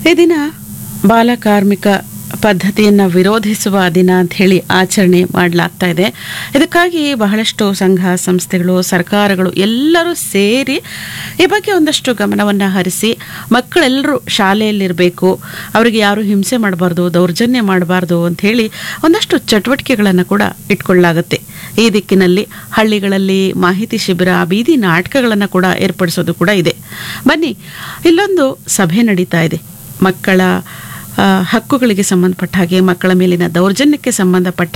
ಈ ದಿನ ಬಾಲಕಾರ್ಮಿಕ ಪದ್ಧತಿಯನ್ನು ವಿರೋಧಿಸುವ ದಿನ ಅಂತ ಹೇಳಿ ಆಚರಣೆ ಮಾಡಲಾಗ್ತಾ ಇದೆ ಇದಕ್ಕಾಗಿ ಬಹಳಷ್ಟು ಸಂಘ ಸಂಸ್ಥೆಗಳು ಸರ್ಕಾರಗಳು ಎಲ್ಲರೂ ಸೇರಿ ಈ ಬಗ್ಗೆ ಒಂದಷ್ಟು ಗಮನವನ್ನು ಹರಿಸಿ ಮಕ್ಕಳೆಲ್ಲರೂ ಶಾಲೆಯಲ್ಲಿರಬೇಕು ಅವರಿಗೆ ಯಾರು ಹಿಂಸೆ ಮಾಡಬಾರ್ದು ದೌರ್ಜನ್ಯ ಮಾಡಬಾರ್ದು ಅಂತ ಹೇಳಿ ಒಂದಷ್ಟು ಚಟುವಟಿಕೆಗಳನ್ನು ಕೂಡ ಇಟ್ಕೊಳ್ಳಲಾಗುತ್ತೆ ಈ ದಿಕ್ಕಿನಲ್ಲಿ ಹಳ್ಳಿಗಳಲ್ಲಿ ಮಾಹಿತಿ ಶಿಬಿರ ಬೀದಿ ನಾಟಕಗಳನ್ನು ಕೂಡ ಏರ್ಪಡಿಸೋದು ಕೂಡ ಇದೆ ಬನ್ನಿ ಇಲ್ಲೊಂದು ಸಭೆ ನಡೀತಾ ಇದೆ ಮಕ್ಕಳ ಆ, ಹಕ್ಕುಗಳಿಗೆ ಸಂಬಂಧಪಟ್ಟ ಹಾಗೆ ಮಕ್ಕಳ ಮೇಲಿನ ದೌರ್ಜನ್ಯಕ್ಕೆ ಸಂಬಂಧಪಟ್ಟ